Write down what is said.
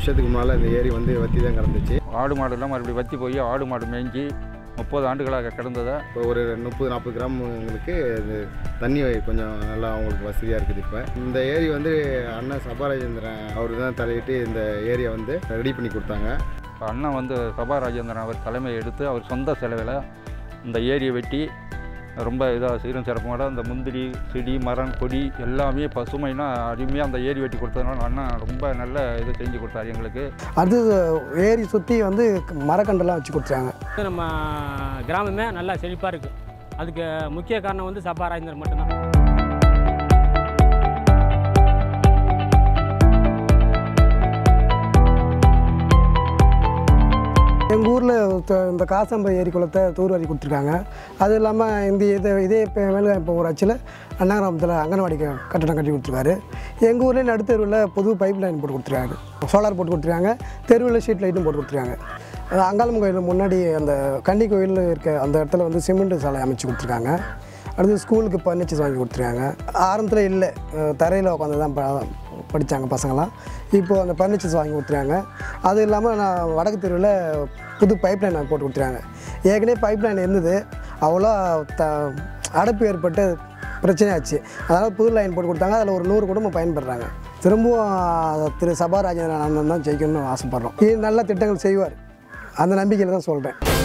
வருஷத்துக்கு முன்னால் இந்த ஏரி வந்து வற்றி தான் கிடந்துச்சு ஆடு மாடுலாம் மறுபடியும் வற்றி போய் ஆடு மாடு மேய்ஞ்சி முப்பது ஆண்டுகளாக கிடந்ததை இப்போ ஒரு முப்பது நாற்பது கிராமங்களுக்கு இது தண்ணி கொஞ்சம் நல்லா அவங்களுக்கு வசதியாக இருக்குது இப்போ இந்த ஏரி வந்து அண்ணன் சபாராஜேந்திரன் அவர் தான் தலையிட்டு இந்த ஏரியை வந்து ரெடி பண்ணி கொடுத்தாங்க இப்ப அண்ணன் வந்து சபா ராஜேந்திரன் அவர் தலைமை எடுத்து அவர் சொந்த செலவில் இந்த ஏரியை வெட்டி ரொம்ப இதாக சீரும் சிறப்போட இந்த முந்திரி செடி மரம் கொடி எல்லாமே பசுமைனா அருமையாக அந்த ஏரி வெட்டி கொடுத்ததுனால அண்ணன் ரொம்ப நல்ல இது செஞ்சு கொடுத்தாரு எங்களுக்கு அடுத்தது ஏரி சுற்றி வந்து மரக்கண்டெல்லாம் வச்சு கொடுத்துருக்காங்க வந்து நம்ம கிராமமே நல்லா செழிப்பாக இருக்குது அதுக்கு முக்கிய காரணம் வந்து சபா ராஜேந்தர் மட்டும்தான் எங்கள் ஊரில் இந்த காசம்ப ஏரி குளத்தை தூர்வாரி கொடுத்துருக்காங்க அது இல்லாமல் இந்த இது இதே இப்போ மேலே இப்போ ஒரு அச்சில் அண்ணா கிராமத்தில் அங்கன்வாடி க- கட்டடம் கட்டி கொடுத்துருக்காரு எங்கள் ஊர்லேயே நடுத்தெருவில் புது பைப் லைன் போட்டு கொடுத்துருக்காங்க சோலார் போட்டு கொடுத்துருக்காங்க தெருவில் ஸ்ட்ரீட் லைட்டும் போட்டு கொடுத்துருக்காங்க அது அங்காளம் கோயில் முன்னாடி அந்த கன்னி கோயில் இருக்க அந்த இடத்துல வந்து சிமெண்ட் சாலை அமைச்சு கொடுத்துருக்காங்க அடுத்து ஸ்கூலுக்கு பர்னிச்சர்ஸ் வாங்கி கொடுத்துருக்காங்க ஆரம்பத்தில் இல்லை தரையில் உட்காந்து தான் ப- படித்தாங்க பசங்களாம் இப்போது அந்த பர்னிச்சர்ஸ் வாங்கி கொடுத்துருக்காங்க அது இல்லாமல் நான் வடக்கு தெருவில் புது பைப் லைன் போட்டு கொடுத்துருக்காங்க ஏற்கனவே பைப் லைன் இருந்தது அவ்வளோ த அடைப்பு ஏற்பட்டு பிரச்சனையாச்சு அதனால் புது லைன் போட்டு கொடுத்தாங்க அதில் ஒரு நூறு குடும்பம் பயன்படுறாங்க திரும்பவும் திரு சபாராஜன் அண்ணன் தான் ஜெயிக்கணும்னு ஆசைப்பட்றோம் இது நல்ல திட்டங்கள் செய்வார் அந்த நம்பிக்கையில் தான் சொல்கிறேன்